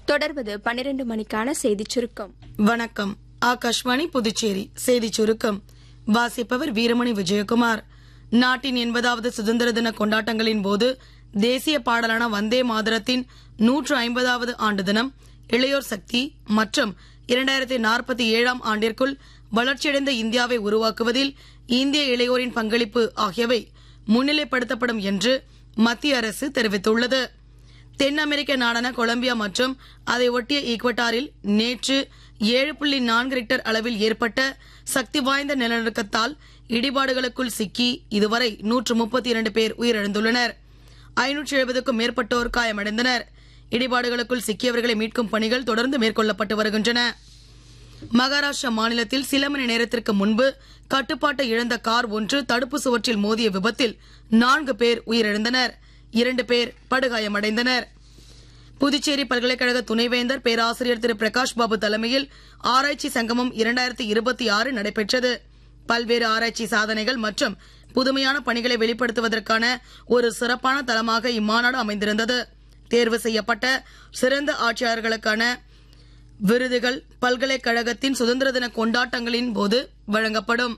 தொடர்வது பன்னிரண்டு மணிக்கான செய்திச் சுருக்கம் வணக்கம் ஆகாஷ்வாணி புதுச்சேரி செய்தி சுருக்கம் வாசிப்பவர் வீரமணி விஜயகுமார் நாட்டின் எண்பதாவது சுதந்திர தின கொண்டாட்டங்களின் போது தேசிய பாடலான வந்தே மாதரத்தின் நூற்று ஐம்பதாவது ஆண்டு தினம் இளையோர் சக்தி மற்றும் இரண்டாயிரத்தி நாற்பத்தி ஏழாம் ஆண்டிற்குள் வளர்ச்சியடைந்த இந்தியாவை உருவாக்குவதில் இந்திய இளையோரின் பங்களிப்பு ஆகியவை முன்னிலைப்படுத்தப்படும் என்று மத்திய அரசு தெரிவித்துள்ளது தென் அமெரிக்க நாடான கொலம்பியா மற்றும் அதை ஒட்டிய ஈக்வட்டாரில் நேற்று ஏழு புள்ளி நான்கு ரிக்டர் அளவில் ஏற்பட்ட சக்தி வாய்ந்த நிலநடுக்கத்தால் இடிபாடுகளுக்குள் சிக்கி இதுவரை நூற்று முப்பத்தி இரண்டு பேர் உயிரிழந்துள்ளனர் ஐநூற்று எழுபதுக்கும் மேற்பட்டோர் காயமடைந்தனர் இடிபாடுகளுக்குள் சிக்கியவர்களை மீட்கும் பணிகள் தொடர்ந்து மேற்கொள்ளப்பட்டு வருகின்றன மகாராஷ்டிரா மாநிலத்தில் சில மணி நேரத்திற்கு முன்பு கட்டுப்பாட்டை இழந்த கார் ஒன்று தடுப்பு சுவற்றில் மோதிய விபத்தில் நான்கு பேர் உயிரிழந்தனர் இரண்டு பேர் படுகாயமடைந்தனர் புதுச்சேரி பல்கலைக்கழக துணைவேந்தர் பேராசிரியர் திரு பிரகாஷ் பாபு தலைமையில் ஆராய்ச்சி சங்கமம் இரண்டாயிரத்தி இருபத்தி ஆறு நடைபெற்றது பல்வேறு ஆராய்ச்சி சாதனைகள் மற்றும் புதுமையான பணிகளை வெளிப்படுத்துவதற்கான ஒரு சிறப்பான தளமாக இம்மாநாடு அமைந்திருந்தது தேர்வு செய்யப்பட்ட சிறந்த ஆட்சியாளர்களுக்கான விருதுகள் பல்கலைக்கழகத்தின் சுதந்திர தின கொண்டாட்டங்களின் போது வழங்கப்படும்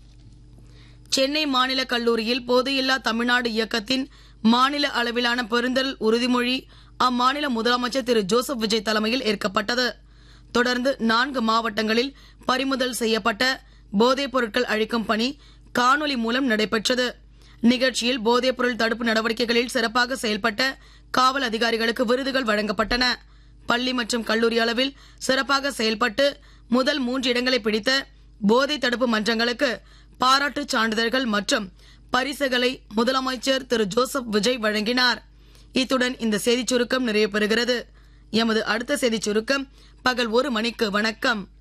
சென்னை மாநில கல்லூரியில் போதையில்லா தமிழ்நாடு இயக்கத்தின் மாநில அளவிலான பெருந்தல் உறுதிமொழி அம்மாநில முதலமைச்சர் திரு ஜோசப் விஜய் தலைமையில் ஏற்கப்பட்டது தொடர்ந்து நான்கு மாவட்டங்களில் பறிமுதல் செய்யப்பட்ட போதைப் பொருட்கள் அழிக்கும் பணி காணொலி மூலம் நடைபெற்றது நிகழ்ச்சியில் போதைப் பொருள் தடுப்பு நடவடிக்கைகளில் சிறப்பாக செயல்பட்ட காவல் அதிகாரிகளுக்கு விருதுகள் வழங்கப்பட்டன பள்ளி மற்றும் கல்லூரி அளவில் சிறப்பாக செயல்பட்டு முதல் மூன்று இடங்களை பிடித்த போதை தடுப்பு மன்றங்களுக்கு பாராட்டுச் சான்றிதழ்கள் மற்றும் பரிசுகளை முதலமைச்சர் திரு ஜோசப் விஜய் வழங்கினார் இத்துடன் இந்த செய்திச் சுருக்கம் நிறைவு பெறுகிறது எமது அடுத்த செய்திச் சுருக்கம் பகல் ஒரு மணிக்கு வணக்கம்